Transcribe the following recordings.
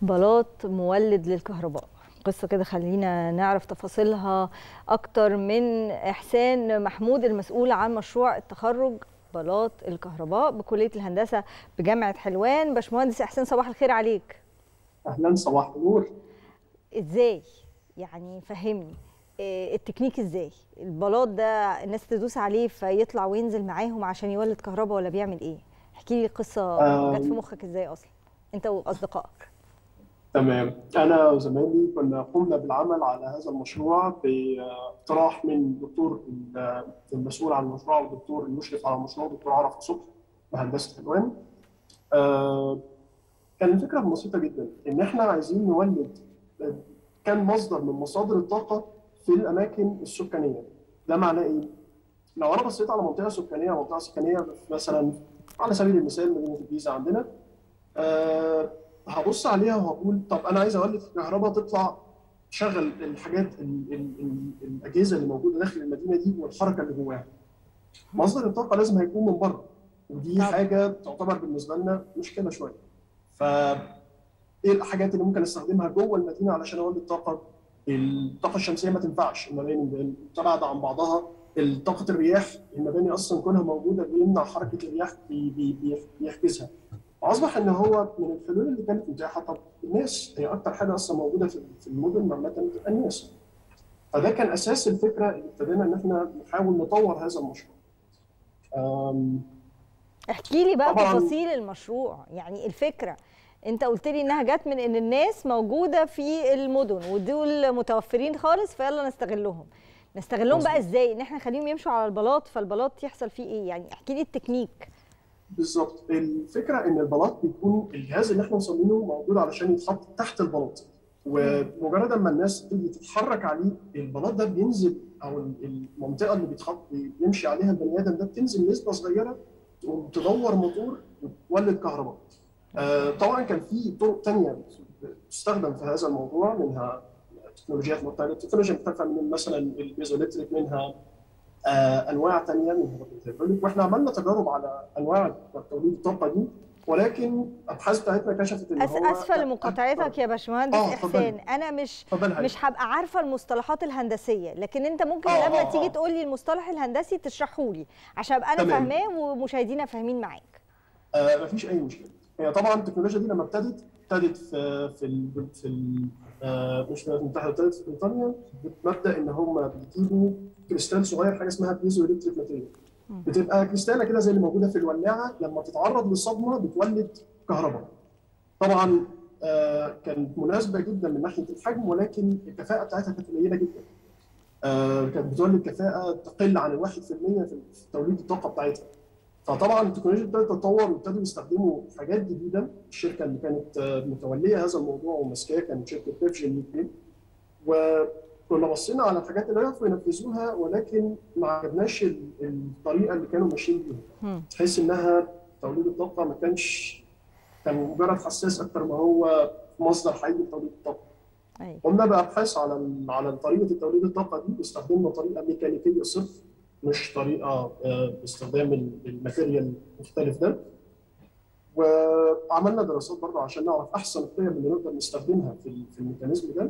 بلاط مولد للكهرباء قصة كده خلينا نعرف تفاصيلها أكتر من إحسان محمود المسؤول عن مشروع التخرج بلاط الكهرباء بكلية الهندسة بجامعة حلوان باشمهندس إحسان صباح الخير عليك اهلا صباح النور إزاي؟ يعني فهمني إيه التكنيك إزاي؟ البلاط ده الناس تدوس عليه فيطلع وينزل معاهم عشان يولد كهرباء ولا بيعمل إيه؟ احكي لي القصة آم. جت في مخك إزاي أصلا؟ أنت وأصدقائك تمام انا وزمايلي كنا قمنا بالعمل على هذا المشروع باقتراح من دكتور المسؤول عن المشروع والدكتور المشرف على المشروع دكتور عرفة صبح بهندسه حلوان آه، كان الفكره بسيطه جدا ان احنا عايزين نولد آه، كان مصدر من مصادر الطاقه في الاماكن السكانيه ده معناه ايه؟ لو انا بصيت على منطقه سكانيه منطقه سكانيه مثلا على سبيل المثال مدينه الجيزه عندنا آه، هبص عليها وهقول طب انا عايز اولد كهرباء تطلع تشغل الحاجات ال ال ال الاجهزه اللي موجوده داخل المدينه دي والحركه اللي جواها. مصدر الطاقه لازم هيكون من بره ودي طبعا. حاجه تعتبر بالنسبه لنا مشكله شويه. ف ايه الحاجات اللي ممكن استخدمها جوه المدينه علشان اولد طاقه؟ الطاقه الشمسيه ما تنفعش المباني تبعد عن بعضها طاقه الرياح المباني اصلا كونها موجوده بيمنع حركه الرياح بي- بي- بي- بيحجزها. اصبح ان هو من الحلول اللي كانت متاحه طب الناس هي اكتر حاجه اصلا موجوده في في المدن عامه بتبقى الناس فده كان اساس الفكره اللي ابتدينا ان احنا نحاول نطور هذا المشروع أم، احكي لي بقى طبعاً. تفاصيل المشروع يعني الفكره انت قلت لي انها جت من ان الناس موجوده في المدن ودول متوفرين خالص فيلا نستغلهم نستغلهم بقى مظبوط. ازاي ان احنا نخليهم يمشوا على البلاط فالبلاط يحصل فيه ايه يعني احكي لي التكنيك بالظبط الفكره ان البلاط بيكون الجهاز اللي احنا مصممينه موجود علشان يتحط تحت البلاط ومجرد ما الناس تيجي تتحرك عليه البلاط ده بينزل او المنطقه اللي بيتحط بيمشي عليها البني ادم ده بتنزل نسبه صغيره تقوم تدور موتور وتولد كهرباء. آه، طبعا كان في طرق تانية تستخدم في هذا الموضوع منها تكنولوجيات مختلفه، التكنولوجيا مختلفه من مثلا البيزوليتريك منها آه، انواع تانية من الهيدروليك واحنا عملنا تجارب على انواع توليد الطاقه دي ولكن الابحاث بتاعتنا كشفت ان أس هو اسفه لمقاطعتك يا باشمهندس آه، اتفضلي. احسان انا مش اتفضلي حضرتك. مش هبقى عارفه المصطلحات الهندسيه لكن انت ممكن آه، لما آه، تيجي آه. تقول لي المصطلح الهندسي تشرحه لي عشان ابقى انا تمام. فاهماه ومشاهدينا فاهمين معاك آه مفيش اي مشكله هي طبعا التكنولوجيا دي لما ابتدت ابتدت في في ال في ال آه مش في الولايات المتحده ابتدت في بريطانيا بمبدا ان هم بيجيبوا كريستال صغير حاجه اسمها بيزو الكتريك ماتيريال بتبقى كريستاله كده زي اللي موجوده في الولاعه لما تتعرض لصدمه بتولد كهرباء طبعا آه كانت مناسبه جدا من ناحيه الحجم ولكن الكفاءه بتاعتها كانت قليله جدا آه كانت بتولد كفاءه تقل عن الواحد في المية في في توليد الطاقه بتاعتها فطبعا التكنولوجيا ابتدت تتطور وابتدوا يستخدموا حاجات جديده الشركه اللي كانت آه، متوليه هذا الموضوع وماسكاه كانت شركه بيرجن نيوكلير وكنا بصينا على الحاجات اللي يعرفوا ينفذوها ولكن ما عجبناش ال- الطريقه اللي كانوا ماشيين بيها مم. تحس انها توليد الطاقه ما كانش كان مجرد حساس اكتر ما هو مصدر حقيقي لتوليد الطاقه ايوه قمنا بابحاث على ال- على طريقه توليد الطاقه دي واستخدمنا طريقه ميكانيكيه صرف مش طريقه آه، باستخدام ال- الماتيريال المختلف ده وعملنا دراسات برضه عشان نعرف احسن القيم اللي نقدر نستخدمها في ال- في الميكانيزم ده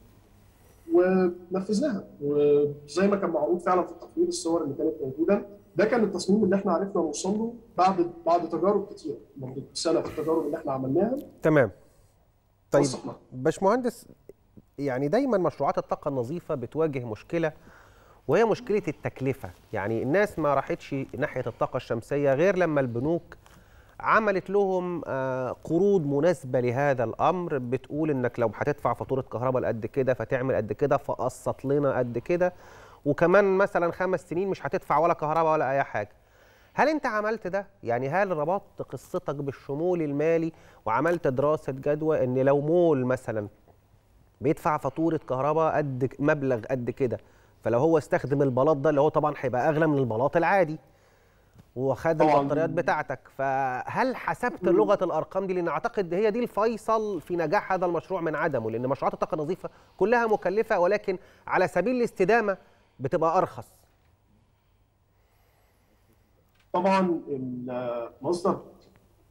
ونفذناها وزي ما كان معروض فعلا في التقرير الصور اللي كانت موجوده ده كان التصميم اللي احنا عرفنا نوصل له بعد بعد تجارب كتير بعد سنه في التجارب اللي احنا عملناها تمام طيب وصلنا. باشمهندس يعني دايما مشروعات الطاقه النظيفه بتواجه مشكله وهي مشكله التكلفه يعني الناس ما راحتش ناحيه الطاقه الشمسيه غير لما البنوك عملت لهم آه، قروض مناسبه لهذا الامر بتقول انك لو هتدفع فاتوره كهرباء قد كده فتعمل قد كده فقسط لنا قد كده وكمان مثلا خمس سنين مش هتدفع ولا كهرباء ولا اي حاجه هل انت عملت ده يعني هل ربطت قصتك بالشمول المالي وعملت دراسه جدوى ان لو مول مثلا بيدفع فاتوره كهرباء قد مبلغ قد كده فلو هو استخدم البلاط ده اللي هو طبعا هيبقى اغلى من البلاط العادي وخد طبعاً. البطاريات بتاعتك فهل حسبت لغه الارقام دي لان اعتقد هي دي الفيصل في نجاح هذا المشروع من عدمه لان مشروعات الطاقه النظيفه كلها مكلفه ولكن على سبيل الاستدامه بتبقى ارخص طبعا المصدر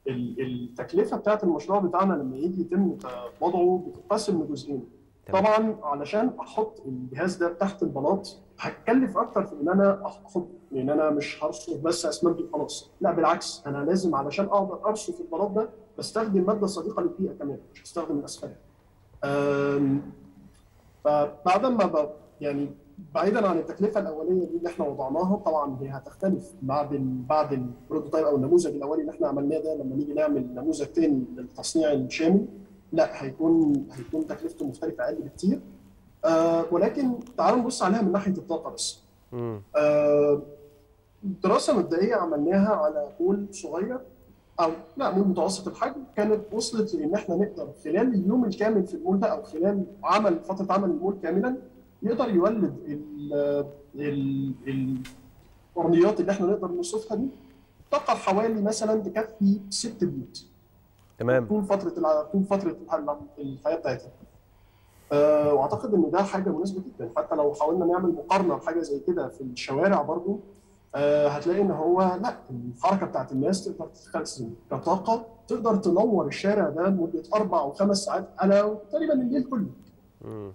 ال- التكلفه بتاعت المشروع بتاعنا لما يجي يتم وضعه بتتقسم لجزئين تمام. طبعا علشان احط الجهاز ده تحت البلاط هتكلف اكتر في ان انا احط لان انا مش هرصف بس اسمنت وخلاص لا بالعكس انا لازم علشان اقدر ارصف البلاط ده بستخدم ماده صديقه للبيئه كمان مش هستخدم الاسفلت أم، فبعد ما ب... يعني بعيدا عن التكلفه الاوليه دي اللي احنا وضعناها طبعا هي هتختلف بعد ال... بعد البروتوتايب او النموذج الاولي اللي احنا عملناه ده لما نيجي نعمل نموذج تاني للتصنيع الشامل لا هيكون هيكون تكلفته مختلفه اقل بكتير آه ولكن تعالوا نبص عليها من ناحيه الطاقه بس مم. آه، دراسه مبدئيه عملناها على مول صغير او لا مول متوسط الحجم كانت وصلت لان احنا نقدر خلال اليوم الكامل في المول ده او خلال عمل فتره عمل المول كاملا يقدر يولد ال- ال- القرنيات اللي احنا نقدر نوصفها دي طاقه حوالي مثلا تكفي ست بيوت تمام طول فتره الع- طول فتره الح- الحياه بتاعتها. أه واعتقد ان ده حاجه مناسبه جدا حتى لو حاولنا نعمل مقارنه بحاجه زي كده في الشوارع برضو أه هتلاقي ان هو لا الحركه بتاعت الناس تقدر تتخزن كطاقه تقدر تنور الشارع ده لمده اربع او خمس ساعات على تقريبا الليل كله. مم.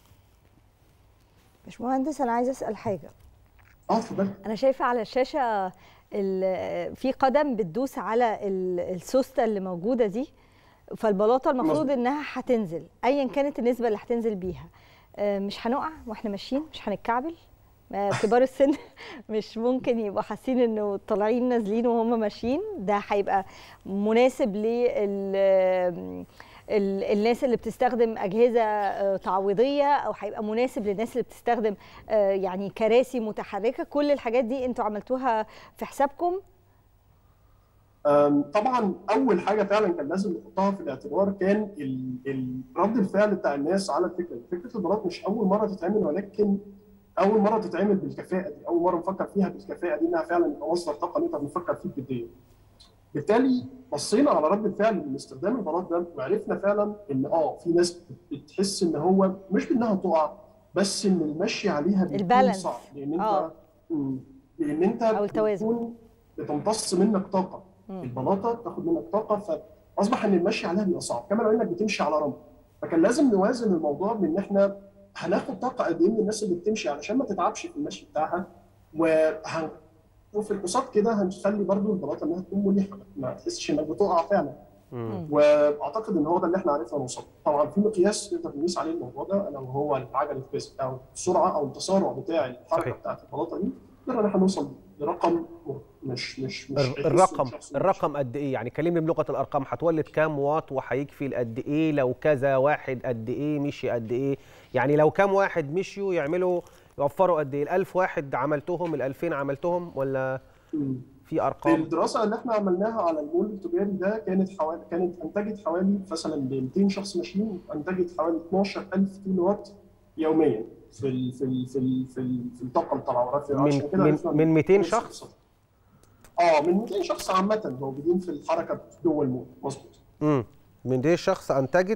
باشمهندس انا عايزه اسال حاجه اه اتفضل انا شايفه على الشاشه ال- في قدم بتدوس على ال- السوسته اللي موجوده دي فالبلاطه المفروض مظبوط. انها هتنزل ايا كانت النسبه اللي هتنزل بيها آه، مش هنقع واحنا ماشيين مش هنتكعبل آه، كبار السن مش ممكن يبقوا حاسين انه طالعين نازلين وهم ماشيين ده هيبقى مناسب لل ال- الناس اللي بتستخدم اجهزه آه، تعويضيه او هيبقى مناسب للناس اللي بتستخدم آه، يعني كراسي متحركه كل الحاجات دي انتوا عملتوها في حسابكم أم، طبعا اول حاجه فعلا كان لازم نحطها في الاعتبار كان ال- ال- رد الفعل بتاع الناس على الفكره دي. فكره البلاط مش اول مره تتعمل ولكن اول مره تتعمل بالكفاءه دي اول مره نفكر فيها بالكفاءه دي انها فعلا يبقى مصدر طاقه نقدر نفكر فيه بجديه بالتالي بصينا على رد الفعل من استخدام البلاط ده وعرفنا فعلا ان اه في ناس بتحس ان هو مش بانها تقع بس ان المشي عليها بيكون البالانس. صعب لان انت آه. مم. لان انت أو التوازن. بتكون بتمتص منك طاقه مم. البلاطه بتاخد منك طاقه فاصبح ان المشي عليها بيبقى صعب كما لو انك بتمشي على رمل فكان لازم نوازن الموضوع بان احنا هناخد طاقه قد ايه من الناس اللي بتمشي علشان ما تتعبش في المشي بتاعها وهن وفي القصاد كده هنخلي برضو البلاطه انها تكون مريحه ما تحسش انك بتقع فعلا مم. واعتقد ان هو ده اللي احنا عرفنا نوصل طبعا في مقياس نقدر نقيس عليه الموضوع ده الا وهو العجله الفيز او السرعه او التسارع بتاع الحركه صحيح. بتاعت البلاطه دي نقدر ان احنا نوصل لرقم مش مش مش الر- الرقم الرقم قد ايه يعني كلمني بلغه الارقام هتولد كام واط وهيكفي قد ايه لو كذا واحد قد ايه مشي قد ايه يعني لو كام واحد مشيوا يعملوا يوفروا قد ايه ال1000 واحد عملتهم ال2000 عملتهم ولا مم. في في ارقام الدراسه اللي احنا عملناها على المول التجاري ده كانت حوالي كانت انتجت حوالي مثلا ل 200 شخص ماشيين انتجت حوالي 12000 كيلو وات يوميا في ال في ال في ال في, ال في الطاقه التعورات من من, من 200 شخص اه من 200 شخص عامه موجودين في الحركه جوه المول مظبوط امم من دي شخص انتجت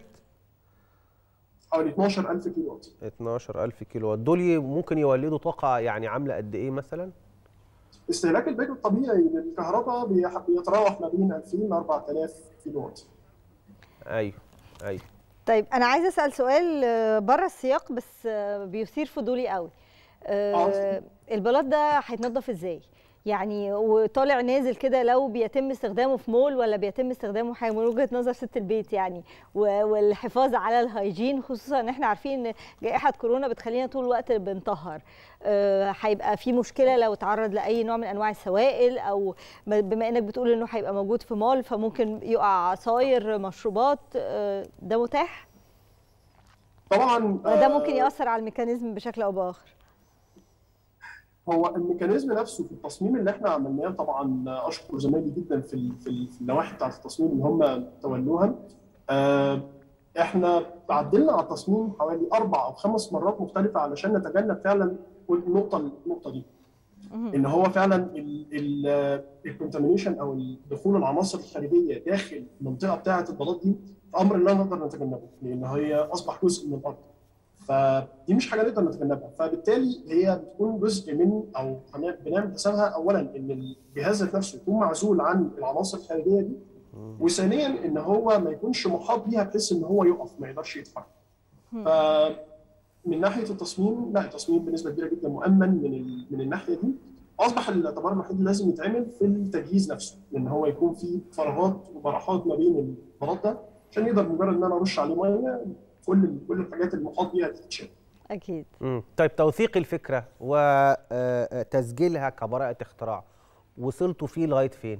حوالي 12000 كيلو وات 12000 كيلو وات دول ممكن يولدوا طاقه يعني عامله قد ايه مثلا استهلاك البيت الطبيعي للكهرباء بيح- بيتراوح ما بين 2000 ل 4000 كيلو وات ايوه ايوه طيب انا عايزه اسال سؤال آه، بره السياق بس آه، بيثير فضولي قوي آه، آه. البلاط ده هيتنضف ازاي يعني وطالع نازل كده لو بيتم استخدامه في مول ولا بيتم استخدامه حاجه من وجهه نظر ست البيت يعني و- والحفاظ على الهيجين خصوصا ان احنا عارفين ان جائحه كورونا بتخلينا طول الوقت بنطهر آه، هيبقى في مشكله لو اتعرض لاي نوع من انواع السوائل او ب- بما انك بتقول انه هيبقى موجود في مول فممكن يقع عصاير مشروبات آه، ده متاح طبعا ولا ده ممكن آه، ياثر على الميكانيزم بشكل او باخر هو الميكانيزم نفسه في التصميم اللي احنا عملناه طبعا اشكر زمايلي جدا في ال- في ال- في النواحي بتاعت التصميم اللي هم تولوها آه، احنا عدلنا على التصميم حوالي اربع او خمس مرات مختلفه علشان نتجنب فعلا النقطه النقطه دي مهم. ان هو فعلا الكونتامينيشن او دخول العناصر الخارجيه داخل المنطقه بتاعه البلاط دي امر لا نقدر نتجنبه لان هي اصبح جزء من الارض فدي مش حاجه نقدر نتجنبها فبالتالي هي بتكون جزء من او هن- بنعمل حسابها اولا ان الجهاز ذات نفسه يكون معزول عن العناصر الخارجيه دي وثانيا ان هو ما يكونش محاط بيها بحيث ان هو يقف ما يقدرش يتحرك فمن ناحيه التصميم لا التصميم بنسبه كبيره جدا مؤمن من ال- من الناحيه دي اصبح الاعتبار الوحيد اللي لازم يتعمل في التجهيز نفسه ان هو يكون في فراغات وبراحات ما بين البلاط ده عشان يقدر مجرد ان انا ارش عليه ميه كل كل الحاجات المحاط بيها تتشال اكيد مم. طيب توثيق الفكره وتسجيلها كبراءه اختراع وصلتوا فيه لغايه فين؟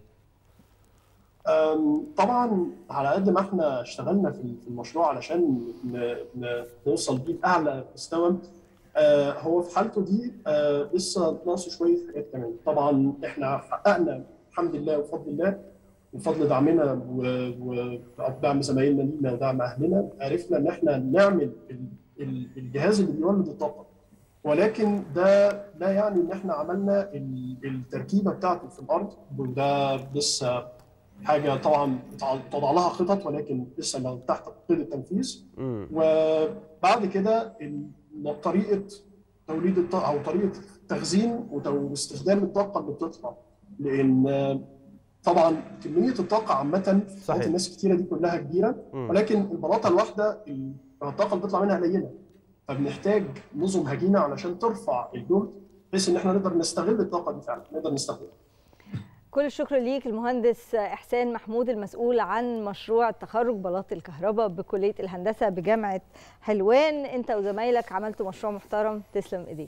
أم، طبعا على قد ما احنا اشتغلنا في في المشروع علشان ن- ن- نوصل بيه لاعلى مستوى آه، هو في حالته دي آه، لسه ناقصه شويه حاجات كمان طبعا احنا حققنا الحمد لله وبفضل الله وبفضل دعمنا و- و- ودعم زمايلنا لينا ودعم اهلنا عرفنا ان احنا نعمل ال- ال- الجهاز اللي بيولد الطاقه ولكن ده لا يعني ان احنا عملنا ال- التركيبه بتاعته في الارض وده لسه حاجه طبعا تضع لها خطط ولكن لسه ما تحت قيد التنفيذ مم. وبعد كده ال- طريقه توليد الطاقه او طريقه تخزين وتو- واستخدام الطاقه اللي بتطلع لان طبعا كميه الطاقه عامه في صحيح. حياه الناس كتيره دي كلها كبيره مم. ولكن البلاطه الواحده ال- الطاقه اللي بتطلع منها قليله فبنحتاج نظم هجينه علشان ترفع الجهد بحيث ان احنا نقدر نستغل الطاقه دي فعلا نقدر نستخدمها كل الشكر ليك المهندس احسان محمود المسؤول عن مشروع التخرج بلاط الكهرباء بكليه الهندسه بجامعه حلوان انت وزمايلك عملتوا مشروع محترم تسلم ايديك